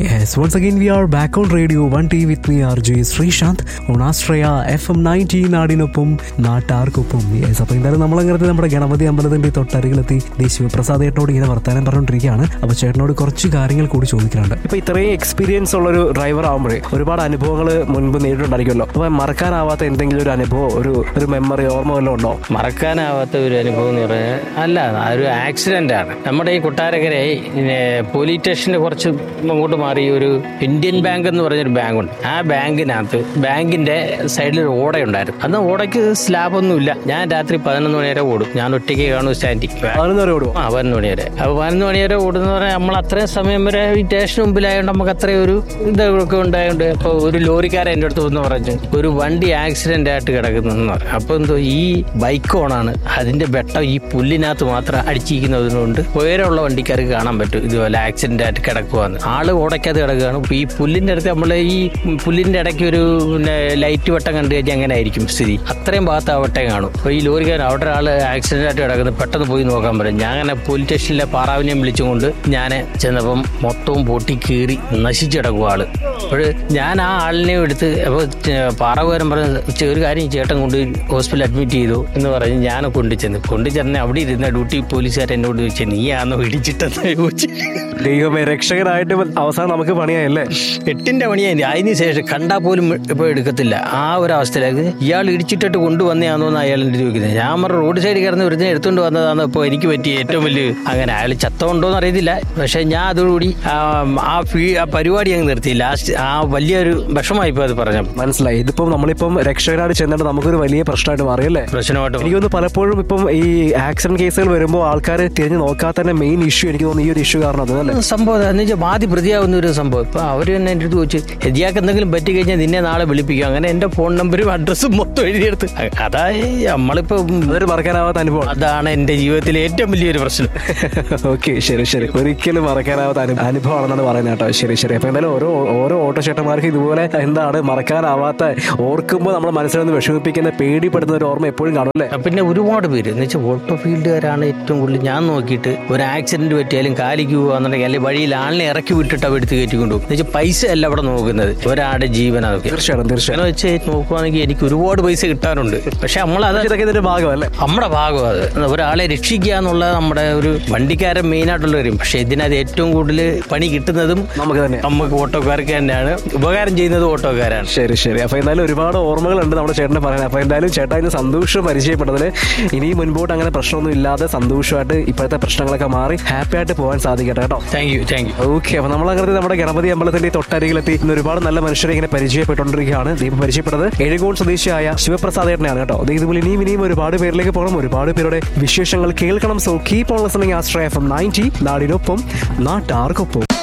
Yes, once again we are back on Radio 1T with me RJ Sreesanth on Astraya FM 90 നാടിനൊപ്പം നാട്ടാർക്കൊപ്പം yes അപ്പോൾ എന്തായാലും നമ്മളങ്ങനെ നമ്മുടെ ഗണപതി അമ്പലത്തിന്റെ തൊട്ടരികിലെത്തി ദേ ശിവപ്രസാദ് ചേട്ടനോട് ഇങ്ങനെ വർത്താനം പറഞ്ഞുകൊണ്ടിരിക്കുകയാണ് അപ്പോൾ ചേട്ടനോട് കുറച്ച് കാര്യങ്ങൾ കൂടി ചോദിക്കാനുണ്ട് ഇപ്പോൾ ഇത്രയും എക്സ്പീരിയൻസ് ഉള്ളൊരു ഡ്രൈവർ ആകുമ്പോഴേ ഒരുപാട് അനുഭവങ്ങൾ മുൻപ് നേരിട്ടുണ്ടായിരിക്കുമല്ലോ അപ്പോൾ മറക്കാനാവാത്ത എന്തെങ്കിലും ഒരു അനുഭവം ഒരു ഒരു മെമ്മറി ഓർമ്മ വല്ലതും ഉണ്ടോ മറക്കാനാവാത്ത ഒരു അനുഭവം എന്ന് പറഞ്ഞാൽ അല്ല ഒരു ആക്സിഡന്റ് ആണ് നമ്മുടെ ഈ കൊട്ടാരക്കര പോലീസ് സ്റ്റേഷന് കുറച്ച് അങ്ങോട്ട് മാറി ഒരു ഇന്ത്യൻ ബാങ്ക് എന്ന് പറഞ്ഞൊരു ബാങ്കുണ്ട് ആ ബാങ്കിനകത്ത് ബാങ്കിന്റെ സൈഡിൽ ഒരു ഓടയുണ്ടായിരുന്നു അന്ന് ഓടയ്ക്ക് സ്ലാബ് ഒന്നുമില്ല ഞാൻ രാത്രി പതിനൊന്ന് മണി വരെ ഓടും ഞാൻ ഒറ്റയ്ക്ക് കാണും സ്റ്റാൻഡിങ് പതിനൊന്ന് വരെ ഓടുമോ ആ പതിനൊന്ന് മണി വരെ അപ്പൊ പതിനൊന്ന് മണി വരെ ഓടുന്ന പറഞ്ഞാൽ നമ്മൾ അത്രയും സമയം വരെ ഈ സ്റ്റേഷന് മുമ്പിലായതുകൊണ്ട് നമുക്ക് അത്രയും ഒരു ഇതൊക്കെ ഉണ്ടായതുകൊണ്ട് അപ്പൊ ഒരു ലോറിക്കാരൻ എൻ്റെ അടുത്ത് വന്ന് പറഞ്ഞു ഒരു വണ്ടി ആക്സിഡന്റ് ആയിട്ട് കിടക്കുന്നു പറഞ്ഞു അപ്പൊ എന്തോ ഈ ബൈക്ക് ഓണാണ് അതിന്റെ വെട്ടം ഈ പുല്ലിനകത്ത് മാത്രം അടിച്ചിരിക്കുന്നതുകൊണ്ട് ഉയരമുള്ള വണ്ടിക്കാർക്ക് കാണാൻ പറ്റും ഇതുപോലെ ആക്സിഡന്റ് ആയിട്ട് കിടക്കുവാന്ന് ആള് ഓടയ്ക്കകത്ത് കിടക്കുകയാണ് അപ്പൊ ഈ പുല്ലിന്റെ അടുത്ത് നമ്മൾ ഈ പുല്ലിന്റെ ഇടയ്ക്ക് ഒരു പിന്നെ ലൈറ്റ് വട്ടം കണ്ടു കഴിഞ്ഞാൽ എങ്ങനെ ആയിരിക്കും സ്ഥിതി അത്രയും ഭാഗത്ത് ആ വട്ടം കാണും അപ്പൊ ഈ ലോറിക്കാരൻ അവിടെ ഒരാള് ആക്സിഡന്റ് ആയിട്ട് കിടക്കുന്നത് പെട്ടെന്ന് പോയി നോക്കാൻ പറയും ഞാൻ അങ്ങനെ പോലീസ് സ്റ്റേഷനിലെ പാറാവിനെയും വിളിച്ചുകൊണ്ട് ഞാൻ ചെന്നപ്പം മൊത്തവും പൊട്ടി കീറി നശിച്ചു കിടക്കും ആള് അപ്പോൾ ഞാൻ ആ ആളിനെ എടുത്ത് അപ്പോൾ പാറാവുകാരൻ പറഞ്ഞ "ചെ- ഒരു കാര്യം ചേട്ടൻ കൊണ്ട് ഹോസ്പിറ്റലിൽ അഡ്മിറ്റ് ചെയ്തു എന്ന് പറഞ്ഞ് ഞാൻ കൊണ്ടു ചെന്ന് കൊണ്ടു ചെന്ന് അവിടെ ഇരുന്ന ഡ്യൂട്ടി പോലീസുകാരൻ എന്നോട് ചോദിച്ചു നീയാണോ ഇടിച്ചിട്ടെന്ന് ചോദിച്ചു ദൈവമേ രക്ഷകനായിട്ട് അവസാനം നമുക്ക് പണിയായല്ലേ എട്ടിന്റെ പണിയായി അതിന് ശേഷം കണ്ടാൽ പോലും ഇപ്പൊ എടുക്കത്തില്ല ആ ഒരു അവസ്ഥയിലേക്ക് ഇയാൾ ഇടിച്ചിട്ടിട്ട് കൊണ്ടുവന്നതാണോന്ന് അയാൾ എൻ്റെ ചോദിക്കുന്നത് ഞാൻ പറഞ്ഞ റോഡ് സൈഡിൽ കിടന്ന് ഒരുത്തിനെ എടുത്തുകൊണ്ട് വന്നതാണ് ഇപ്പോൾ എനിക്ക് പറ്റിയ ഏറ്റവും വലിയ അങ്ങനെ അയാൾ ചത്തോണ്ടോന്ന് അറിയത്തില്ല പക്ഷെ ഞാൻ അതോടുകൂടി ആ ആ ഫീ- ആ പരിപാടി അങ്ങ് നിർത്തി ലാസ്റ്റ് ആ വലിയൊരു വിഷമായിപ്പോ അത് പറഞ്ഞു മനസ്സിലായി ഇതിപ്പം നമ്മളിപ്പം രക്ഷകനായിട്ട് ചെന്നിട്ട് നമുക്കൊരു വലിയ പ്രശ്നമായിട്ട് മാറിയല്ലേ പ്രശ്നമായിട്ട് എനിക്ക് തോന്നുന്നു പലപ്പോഴും ഇപ്പം ഈ ആക്സിഡന്റ് കേസുകൾ വരുമ്പോൾ ആൾക്കാർ തിരിഞ്ഞു നോക്കാത്തതിന്റെ മെയിൻ ഇഷ്യൂ എനിക്ക് തോന്നുന്നു ഈ ഒരു ഇഷ്യൂ കാരണം അതല്ലേ സംഭവം എന്ന് വെച്ചാൽ ആദ്യം പ്രതിയാവുന്ന ഒരു സംഭവം ഇപ്പൊ അവർ തന്നെ എൻ്റെ അടുത്ത് ചോദിച്ചു എതിയാക്ക് എന്തെങ്കിലും പറ്റി കഴിഞ്ഞാൽ നിന്നെ നാളെ വിളിപ്പിക്കും അങ്ങനെ എന്റെ ഫോൺ നമ്പരും അഡ്രസ്സും മൊത്തം എഴുതിയെടുത്ത് അതായത് നമ്മളിപ്പോ അതൊരു മറക്കാനാവാത്ത അനുഭവം അതാണ് എന്റെ ജീവിതത്തിലെ ഏറ്റവും വലിയൊരു പ്രശ്നം ഓക്കെ ശരി ശരി ഒരിക്കലും മറക്കാനാവാത്ത അനു- അനുഭവമാണെന്നാണ് പറയുന്നത് കേട്ടോ ശരി ശരി അപ്പൊ എന്തായാലും ഓരോ ഓരോ ഓട്ടോ ചേട്ടന്മാർക്ക് ഇതുപോലെ എന്താണ് മറക്കാനാവാത്ത ഓർക്കുമ്പോൾ നമ്മുടെ മനസ്സിലൊന്ന് വിഷമിപ്പിക്കുന്ന പേടിപ്പെടുന്ന ഒരു ഓർമ്മ എപ്പോഴും കാണും അല്ലേ പിന്നെ ഒരുപാട് പേര് എന്ന് വെച്ചാൽ ഓട്ടോ ഫീൽഡുകാരാണ് ഏറ്റവും കൂടുതൽ ഞാൻ നോക്കിയിട്ട് ഒരു ആക്സിഡന്റ് പറ്റിയാലും കാലിക്ക് പോകാന്നുണ്ടെങ്കിൽ അല്ലെങ്കിൽ വഴിയിൽ ആളിനെ ഇറക്കി വിട്ടിട്ട് അവിടെ എടുത്ത് കയറ്റി കൊണ്ടുപോകും എന്ന് വെച്ചാൽ പൈസ അല്ല അവിടെ നോക്കുന്നത് ഒരാളുടെ ജീവൻ അതൊക്കെ തീർച്ചയായിട്ടും തീർച്ചയായിട്ടും അങ്ങനെ വെച്ച് നോക്കുവാണെങ്കിൽ എനിക്ക് ഒരുപാട് പൈസ കിട്ടാറുണ്ട് പക്ഷെ നമ്മളത് ഇതൊക്കെ ഇതിന്റെ ഭാഗമല്ലേ നമ്മുടെ ഭാഗം അത് ഒരാളെ രക്ഷിക്കുക എന്നുള്ളത് നമ്മുടെ ഒരു വണ്ടിക്കാരൻ മെയിൻ ആയിട്ടുള്ള കാര്യം പക്ഷെ ഇതിനകത്ത് ഏറ്റവും കൂടുതൽ പണി കിട്ടുന്നതും നമുക്ക് തന്നെ നമുക്ക് ഓട്ടോക്കാർക്ക് തന്നെയാണ് ഉപകാരം ചെയ്യുന്നത് ഓട്ടോക്കാരാണ് ശരി ശരി അപ്പൊ എന്തായാലും ഒരുപാട് ഓർമ്മകളുണ്ട് നമ്മുടെ ചേട്ടനെ പറയാൻ അപ്പൊ എന്തായാലും ചേട്ടാ ഇന്ന് സന്തോഷം പരിചയപ്പെട്ടതിൽ ഇനിയും മുൻപോട്ട് അങ്ങനെ പ്രശ്നമൊന്നും ഇല്ലാതെ സന്തോഷമായിട്ട് ഇപ്പോഴത്തെ പ്രശ്നങ്ങളൊക്കെ മാറി ഹാപ്പി ആയിട്ട് പോകാൻ സാധിക്കട്ടെ കേട്ടോ thank you thank you okay അപ്പൊ നമ്മൾ അങ്ങനെ നമ്മുടെ ഗണപതി അമ്പലത്തിന്റെ തൊട്ടരികിലെത്തി ഇന്ന് ഒരുപാട് നല്ല മനുഷ്യരെ ഇങ്ങനെ പരിചയപ്പെട്ടുകൊണ്ടിരിക്കുകയാണ് ദീപം പരിചയപ്പെട്ടത് എഴുകോൺ സ്വദേശിയായ ശിവപ്രസാദ് ഏട്ടനെയാണ് കേട്ടോ ദേ ഇതുപോലെ ഇനിയും ഇനിയും ഒരുപാട് പേരിലേക്ക് പോകണം ഒരുപാട് പേരുടെ വിശേഷങ്ങൾ കേൾക്കണം സോ കീപ് ഓൺ ലിസണിങ് ആസ്ട്രയ എഫ് എം നയൻറ്റി നാടിനൊപ്പം നാട്ടാർക്കൊപ്പം